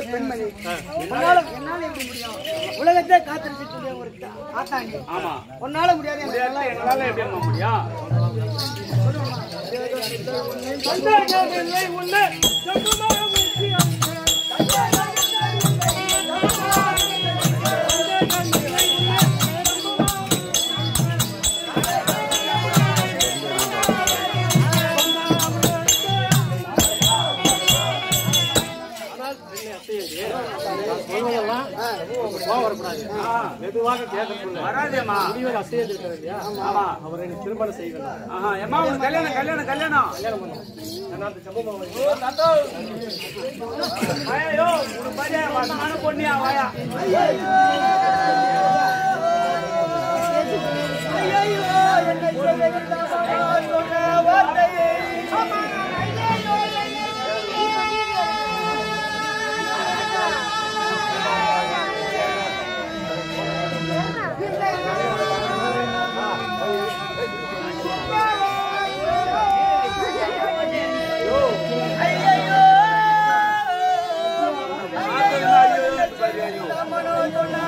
பெண்மணி உன்னால என்னால எப்படி முடியும் உலகத்தை காத்திருக்கக்கூடிய ஒரு தா- ஆத்தாண்டி ஆமா உன்னால முடியாது எனக்கு இதெல்லாம் எங்களால எப்படி அம்மா முடியும் சந்தேகமில்லை உன்னை சொந்தமாக முக்கியம். மெதுவாக கேட்கணும் வராதேம்மா முடிவில் அசையது இருக்கிறது இல்லையா ஆமா அவரை நீ திருமணம் செய்வேன் ஆஹா ஏம்மா உனக்கு கல்யாணம் கல்யாணம் கல்யாணம் ஓ, தாத்தா. வாயா, யோ, உனக்கு பாரியா, வசமான பொண்ணியா, வாயா. ஆத்ததுன்னா ஐயோ, யோ, பாரியா, யோ.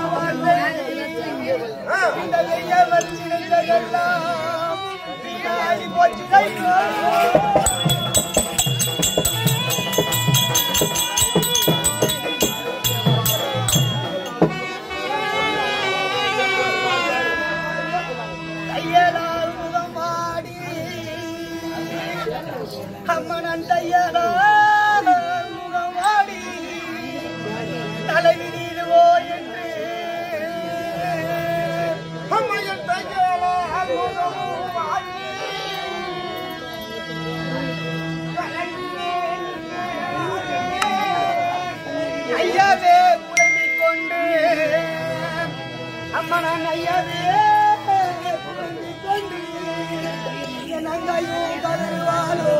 அம்மனன் தையலால் முகமாடி தலைவிதிடுவோ என்று அம்மையன் தையலால் முகமாடி ஐயாவே புலம்பிக் கொண்டு அம்மனன் ஐயாவே புலம்பிக் கொண்டு என் அங்கையும் கருவாளோ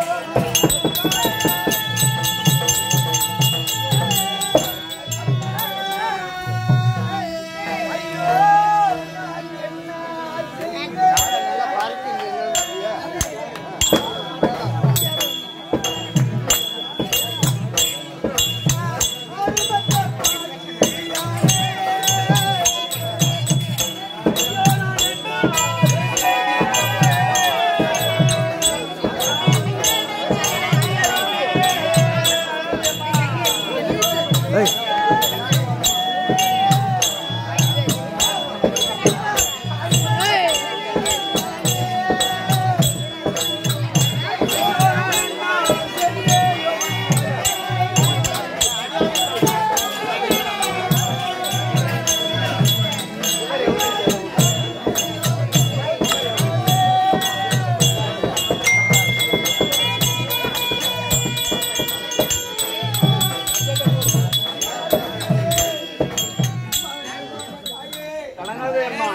கலங்காதே அம்மா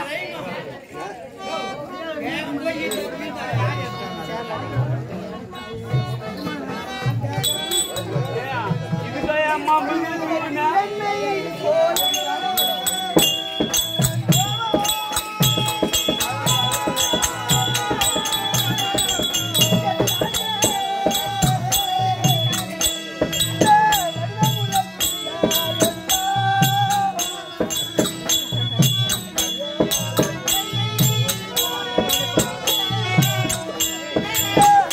ஏன், இதுதான் அம்மா முடிஞ்சு போறீங்க ஐயா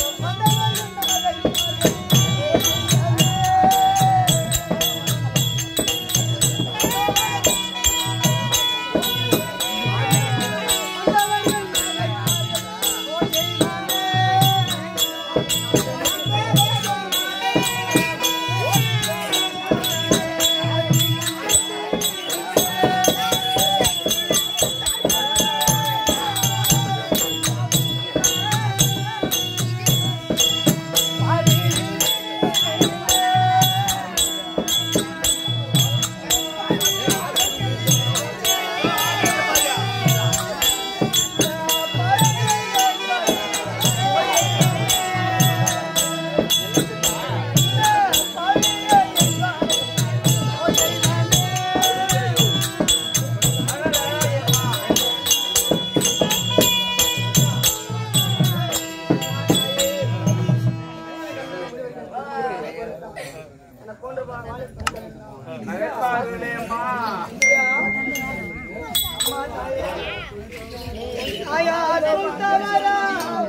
தாயாரும் தவறாமல்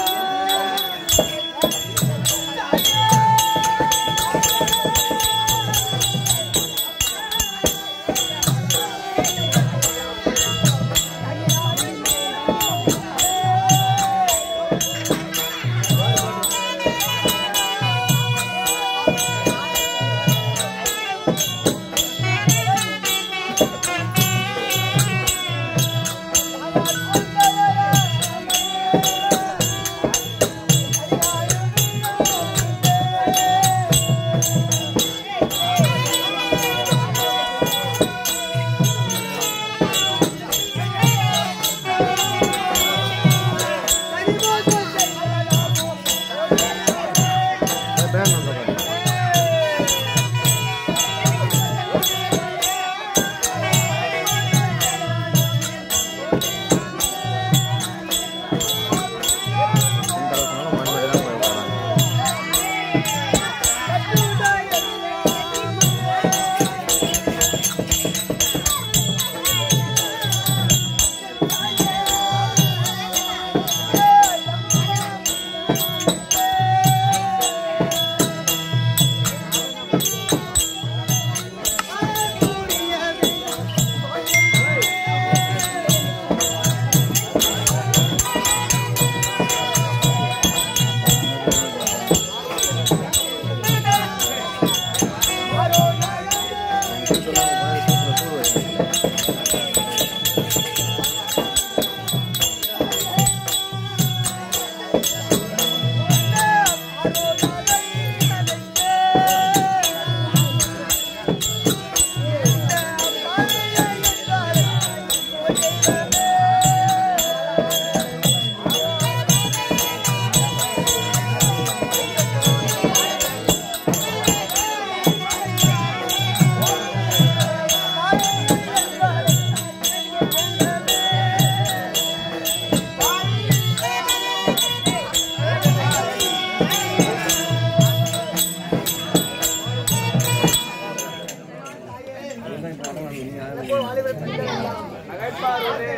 நகைப்பார்களே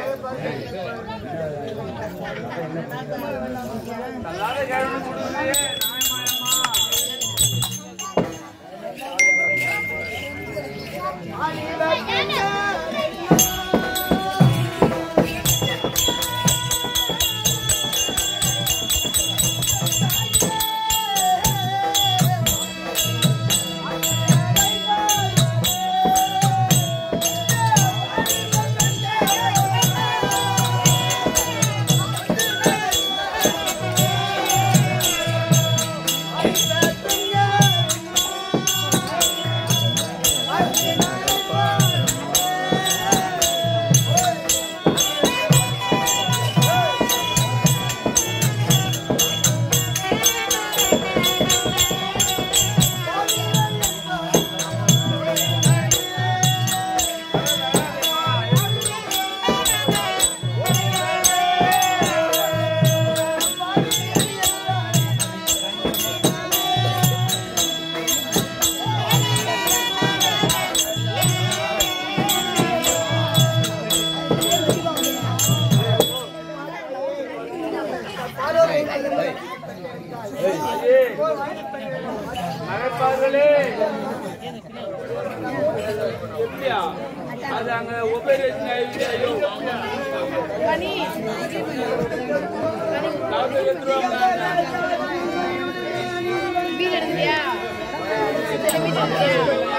தள்ளாத கேழவன் கொடுக்குறியே நாயமாயம்மா நகைப்பார்களே எப்படியா அது அங்க ஒபேரேஷன் ஆயிடுச்சு ஐயோ டாக்டர் எடுத்துருவாங்க வீடு எடுக்கிறியா சில வீடு எடுக்கிறியா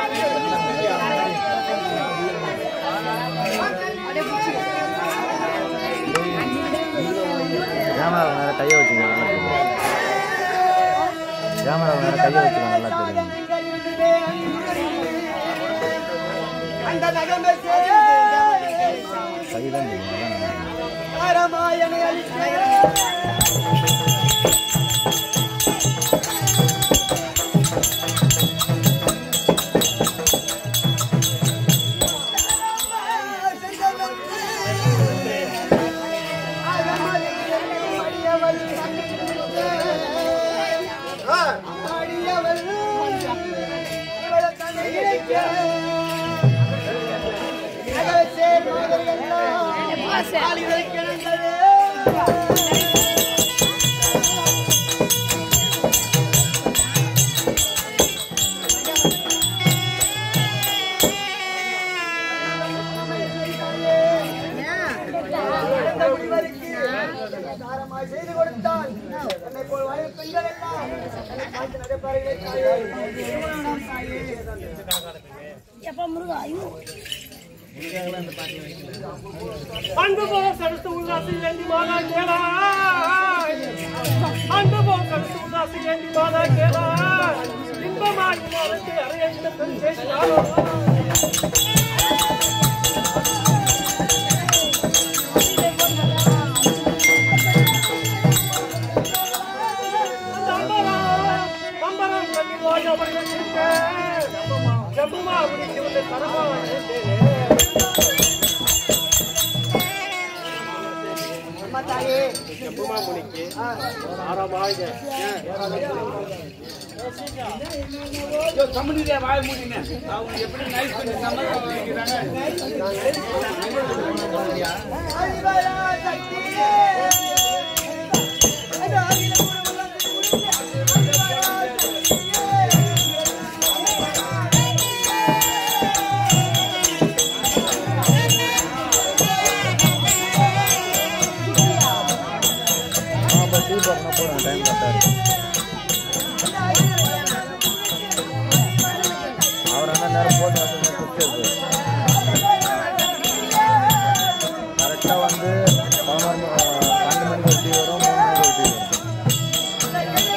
அப்படியே பிடிச்சி கேமரா மேலே கையை வச்சுங்க நல்லா தெரியும் கேமரா மேலே கையை வச்சுங்க நல்லா தெரியும் அந்த நகமே சேர கை தான் தெரியும் அதான் நல்லா தாரமாயனை அளித்தே சேர்ந்தவர்கள் ஆசை ஆளிகளுக்கு இணங்கவே. இந்த முடிவருக்கு தாரமாய் செய்து கொடுத்தால் என்னை போல் வயது பெண்கள் எல்லாம் என்னை பார்த்து நடப்பார்களே தாயே. திருமணம் தாயே. அன்பு போல் கருத்து உல்லாசி ஏந்தி மாதா கேளா அன்பு போல் கருத்து உல்லாசி ஏந்தி மாதா கேளா இன்பமாய் வாழ்ந்து அறையந்த பெண் பேசினாரோ பம்பரம் கட்டி வாஜபடி ஜம்புமா அப்படி சிவந்த தரமா அம்மா தாயே ஜம்புமா முனிக்கு ஆரமாக கம்பெனிலே வாய மூடிங்க அவங்க எப்படி நைஸ் பண்ணி சம்மதம் வாங்கிக்கிறாங்க ஆதிவரா சக்தியே. அது ஆதியில குருமுகத்து ஆதிவரா சக்தியே. அப்போ டீ போடணும் போடுங்க டைம் கரெக்டாக இருக்கும் அவர் அந்த நேரம் போட்டு வந்து குடிச்சது கரெக்டாக வந்து பதினோரு மணி- பன்னெண்டு மணிக்கு ஒரு டீ வரும் மூணு மணிக்கு ஒரு டீ வரும்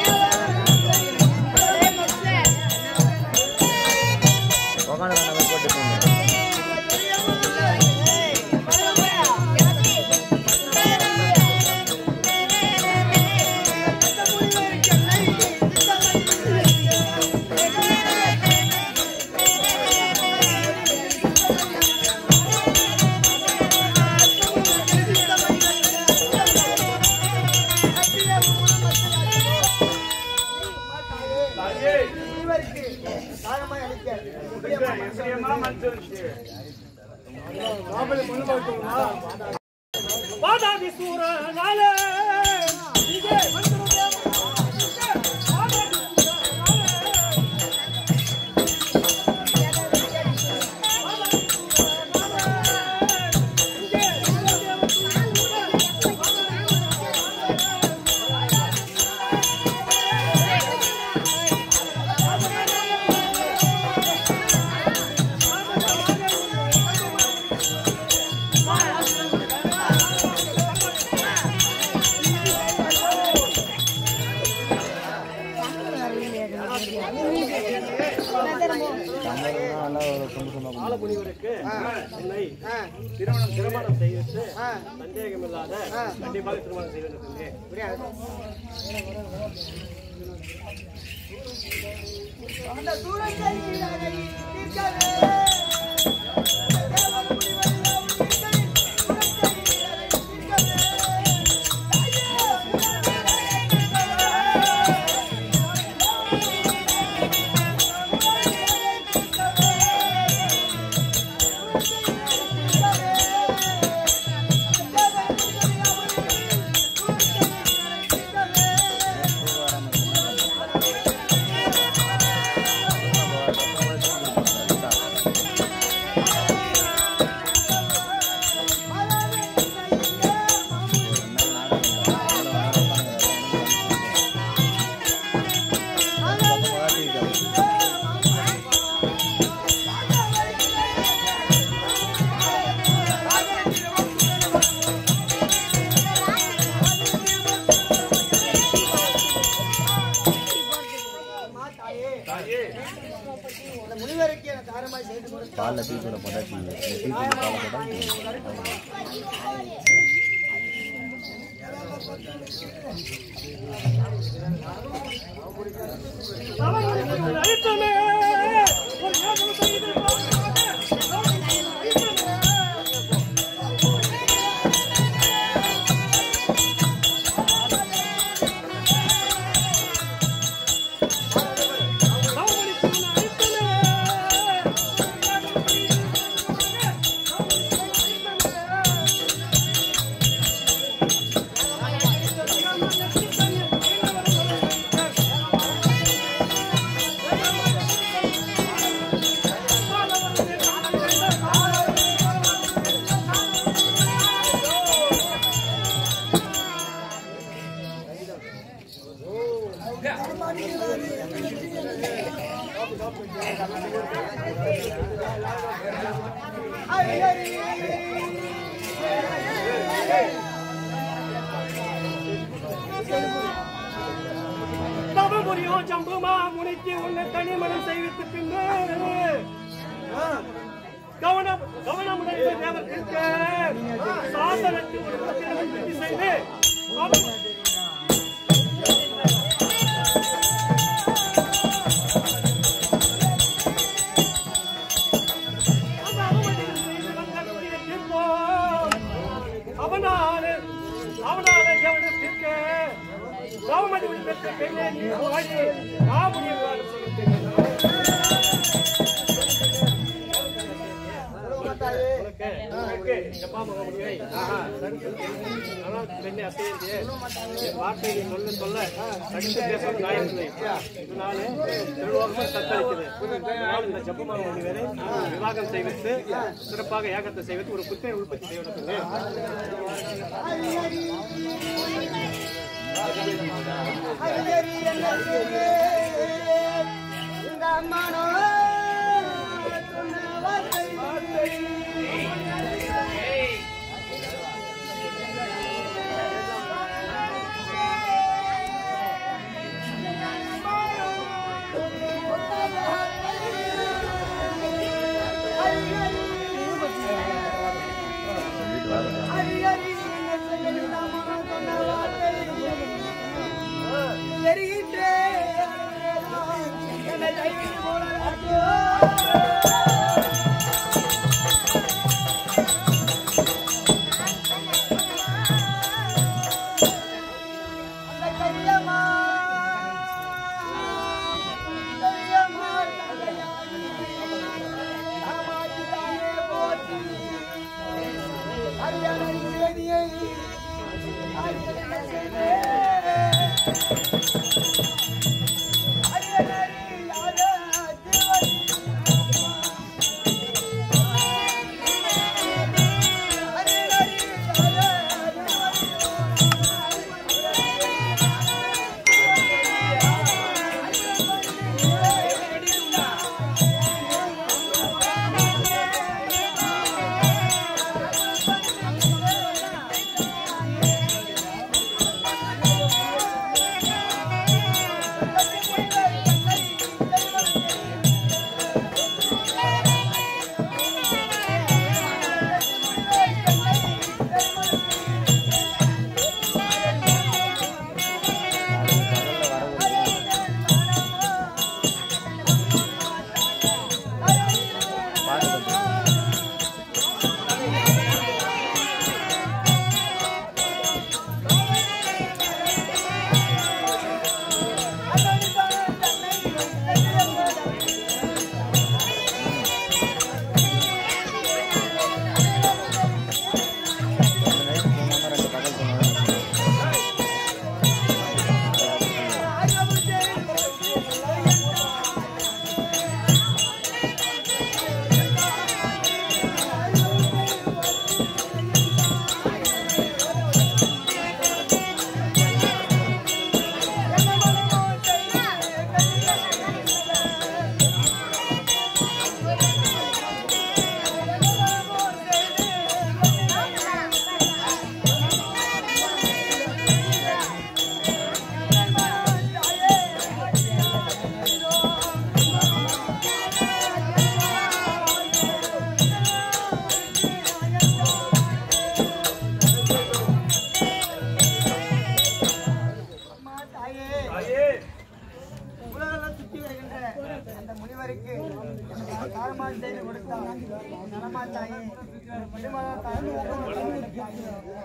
உட்காந்து நம்ம போட்டு போகணும் இவருக்கு தாரமாய் அளிக்க இப்படியம்மா எப்படியம்மா மனுஷனுக்கு வாதாபி சூரனாலே இங்கே வந்துருதே வாதாபி சூரனாலே தமிழ்னா எல்லாம் ஒரு சொந்த சொந்த முனிவருக்கு உன்னை திருமணம் திருமணம் செய்து சந்தேகம் இல்லாத கண்டிப்பாக திருமணம் செய்வது தம்பி அந்த சூரத்தை நீரானை தீர்க்கவே. தேவன் முடிவெல்லாம் உயிர்களை சூரத்தை நீரானை தீர்க்கவே. அம்மா தாயே, அந்த முனிவருக்கு எனக்கு தாரமாய் செய்து கொடுத்தால் பாலில் டீ கூட போட்டால் டீ இந்த டீ தூள் பால் போட்டால் டீ அழைத்தமே ஒரு ஞாபகம் செய்து அழைத்தமே நீக்கி உன்னை தனி மனம் செய்வித்து பின்னர் கவனம் கவனமுடன் போய் தேவர் இருக்க சாசனத்தை ஒரு பத்திரம் திருப்தி செய்து அவன் அந்த அவமதிகள் செய்து வந்தவனுடைய தீர்ப்போம். அவனாலே அவனாலே தேவனத்திற்கு கவமதி பெற்ற பெண்ணே நீ வாடி காமுடி விவாதம் செய்கின்றேன் தாயே உனக்கு உனக்கு இந்த பாம்பு முடிவை ஆனால் பெண்ணை அசையுது என் வார்த்தை நீ சொல்ல சொல்ல தடுத்து பேச காயமில்லை இதனாலே திருவாகமும் தத்தளிக்குது இதனால் இந்த ஜப்பமாக ஒன்று வேறு விவாகம் செய்வித்து சிறப்பாக யாகத்தை செய்வித்து ஒரு புத்தகை உற்பத்தி செய்வதற்கு ஹரியரி என்ன செய்யே இந்த அம்மானோ சொன்ன வார்த்தை வீட்டு வாங்க ஹரியரி என்ன செய்யே இந்த அம்மானோ சொன்ன வார்த்தை எரிகின்றே என்னை கைவிட்டு போனாச்சோ அந்த கையம்மா கையம்மா தங்கையாயி காமாட்சிதாயே போற்றி அரியணை செய்தியை அரியணை செய்தே அரியணை யாத திருவடி அரியணை யாத ரெண்டு பகல் போனாலும் அம்மா தாயே தாயே உலகெல்லாம் சுற்றி வருகின்ற அந்த முனிவருக்கு காரமாக செய்து கொடுத்தார் நலமா தாயே திருமண தாயே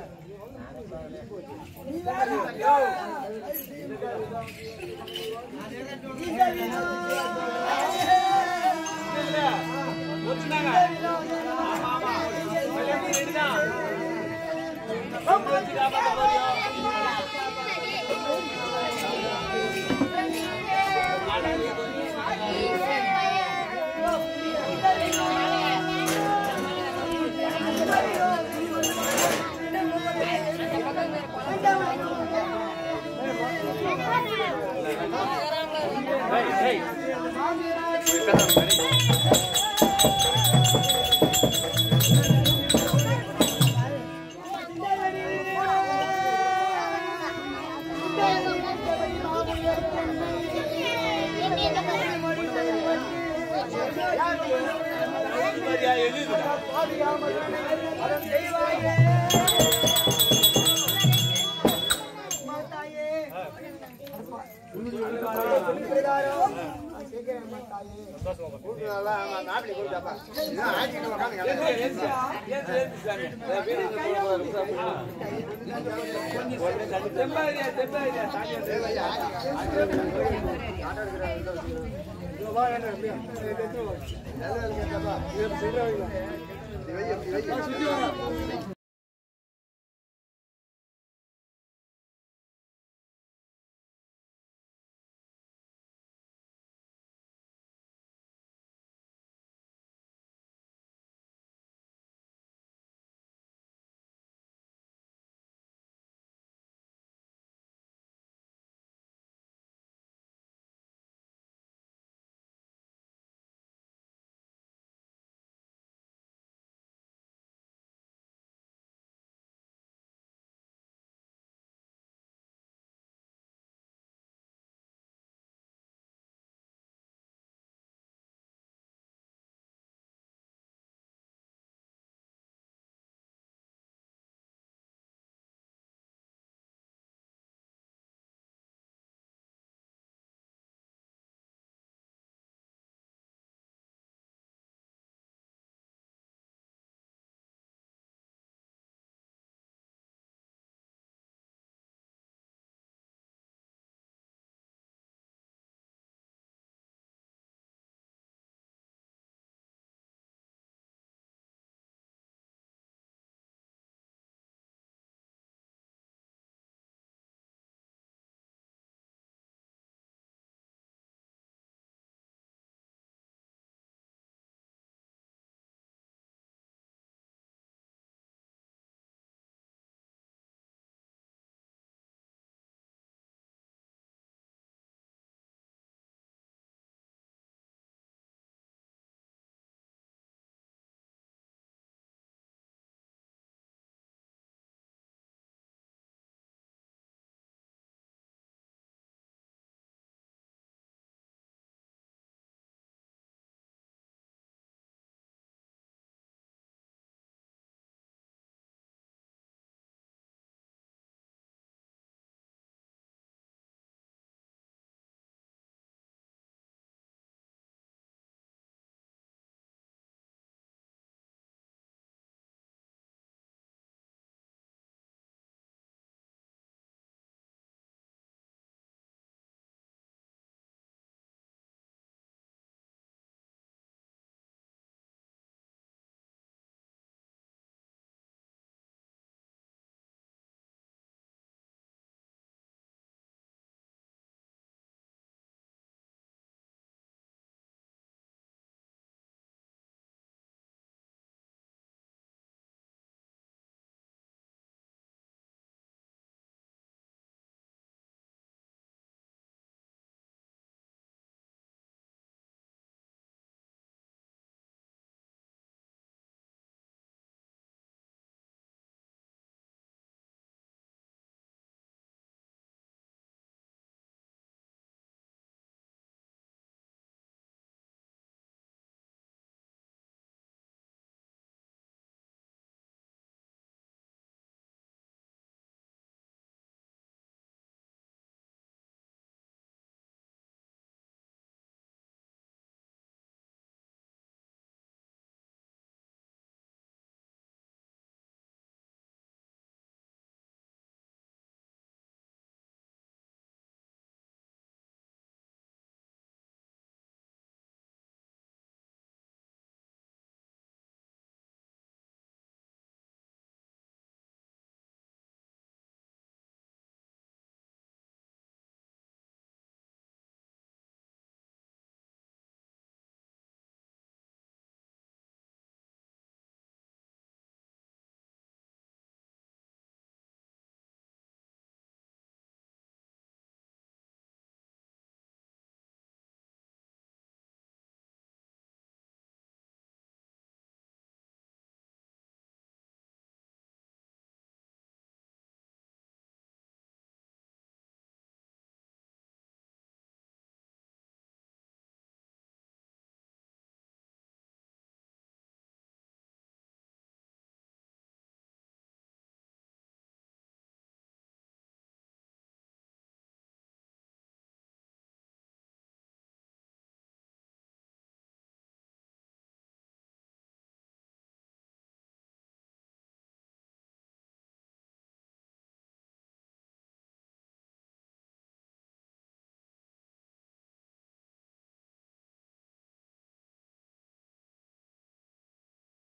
ஏய் ஏய் ஆ தெம்பாரியா தெம்பாரியா சுத்தி